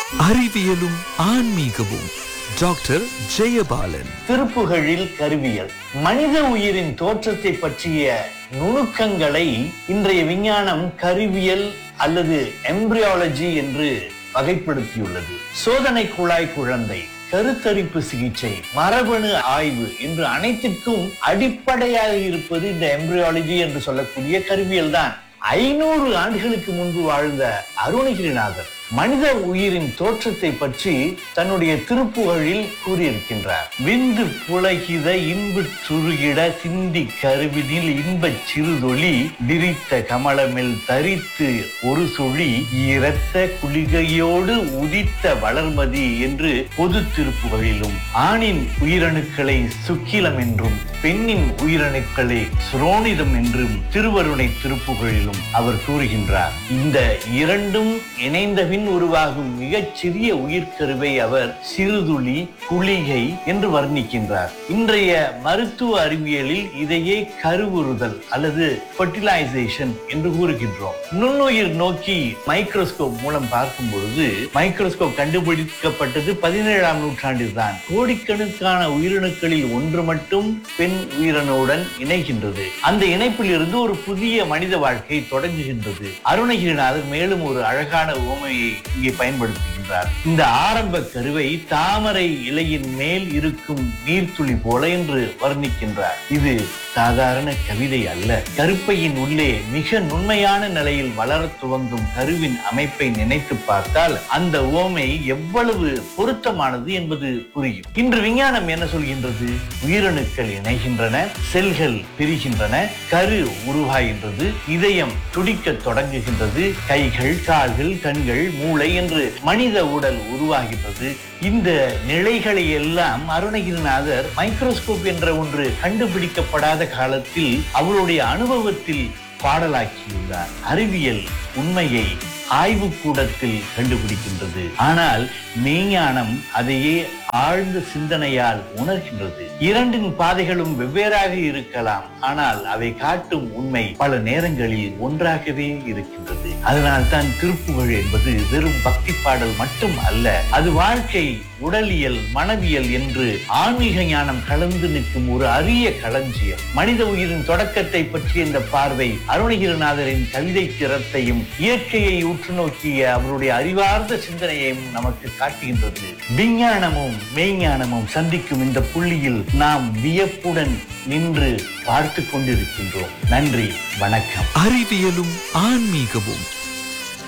அறிவியலும் ஆன்மீகமும் டாக்டர் ஜெயபாலன் திருப்புகழில் கருவியல் மனித உயிரின் தோற்றத்தை பற்றிய நுணுக்கங்களை இன்றைய விஞ்ஞானம் கருவியல் அல்லது எம்பிரியாலஜி என்று வகைப்படுத்தியுள்ளது சோதனை குழாய் குழந்தை கருத்தரிப்பு சிகிச்சை மரபணு ஆய்வு என்று அனைத்திற்கும் அடிப்படையாக இருப்பது இந்த எம்பிரியாலஜி என்று சொல்லக்கூடிய கருவியல் தான் ஐநூறு ஆண்டுகளுக்கு முன்பு வாழ்ந்த அருணகிரிநாதர் மனித உயிரின் தோற்றத்தை பற்றி தன்னுடைய திருப்புகழில் கூறியிருக்கின்றார் விந்து புலகித இன்பு சுருகிட சிந்தி கருவினில் இன்பச் சிறுதொளி விரித்த கமலமில் தரித்து ஒரு சுழி இரத்த குளிகையோடு உதித்த வளர்மதி என்று பொது திருப்புகளிலும் ஆணின் உயிரணுக்களை சுக்கிலம் என்றும் பெண்ணின் உயிரணுக்களை சுரோனிதம் என்றும் திருவருணை திருப்புகளிலும் அவர் கூறுகின்றார் இந்த இரண்டும் இணைந்த பின் உருவாகும் மிகச் சிறிய உயிர்க்கருவை அவர் சிறுதுளி குளிகை என்று வர்ணிக்கின்றார் இன்றைய மருத்துவ அறிவியலில் இதையே கருவுறுதல் அல்லது ஃபர்டிலைசேஷன் என்று கூறுகின்றோம் நுண்ணுயிர் நோக்கி மைக்ரோஸ்கோப் மூலம் பார்க்கும் பொழுது மைக்ரோஸ்கோப் கண்டுபிடிக்கப்பட்டது பதினேழாம் நூற்றாண்டில் தான் கோடிக்கணக்கான உயிரணுக்களில் ஒன்று மட்டும் பெண் உயிரணுடன் இணைகின்றது அந்த இணைப்பில் இருந்து ஒரு புதிய மனித வாழ்க்கை தொடங்குகின்றது அருணகிரிநாதர் மேலும் ஒரு அழகான உவமையை இங்கே பயன்படுத்துகின்றார் இந்த ஆரம்ப கருவை தாமரை இலையின் மேல் இருக்கும் நீர்த்துளி போல என்று வர்ணிக்கின்றார் இது சாதாரண கவிதை அல்ல கருப்பையின் உள்ளே மிக நுண்மையான நிலையில் வளரத் துவங்கும் கருவின் அமைப்பை நினைத்து பார்த்தால் அந்த உவமை எவ்வளவு பொருத்தமானது என்பது புரியும் இன்று விஞ்ஞானம் என்ன சொல்கின்றது உயிரணுக்கள் இணைகின்றன செல்கள் பிரிகின்றன கரு உருவாகின்றது இதயம் துடிக்கத் தொடங்குகின்றது கைகள் கால்கள் கண்கள் மூளை என்று மனித உடல் உருவாகின்றது இந்த நிலைகளை எல்லாம் அருணகிரிநாதர் மைக்ரோஸ்கோப் என்ற ஒன்று கண்டுபிடிக்கப்படாத காலத்தில் அவருடைய அனுபவத்தில் பாடலாக்கியுள்ளார் அறிவியல் உண்மையை ஆய்வு கூடத்தில் கண்டுபிடிக்கின்றது ஆனால் மெய்ஞானம் அதையே ஆழ்ந்த சிந்தனையால் உணர்கின்றது இரண்டின் பாதைகளும் வெவ்வேறாக இருக்கலாம் ஆனால் அவை காட்டும் உண்மை பல நேரங்களில் ஒன்றாகவே இருக்கின்றது அதனால் தான் திருப்புகழ் என்பது வெறும் பக்தி பாடல் மட்டும் அல்ல அது வாழ்க்கை உடலியல் மனவியல் என்று ஆன்மீக ஞானம் கலந்து நிற்கும் ஒரு அரிய களஞ்சியம் மனித உயிரின் தொடக்கத்தை பற்றிய இந்த பார்வை அருணகிரிநாதரின் கவிதை திறத்தையும் இயற்கையை உற்று நோக்கிய அவருடைய அறிவார்ந்த சிந்தனையையும் நமக்கு காட்டுகின்றது விஞ்ஞானமும் மெய்ஞானமும் சந்திக்கும் இந்த புள்ளியில் நாம் வியப்புடன் நின்று பார்த்து கொண்டிருக்கின்றோம் நன்றி வணக்கம் அறிவியலும் ஆன்மீகமும்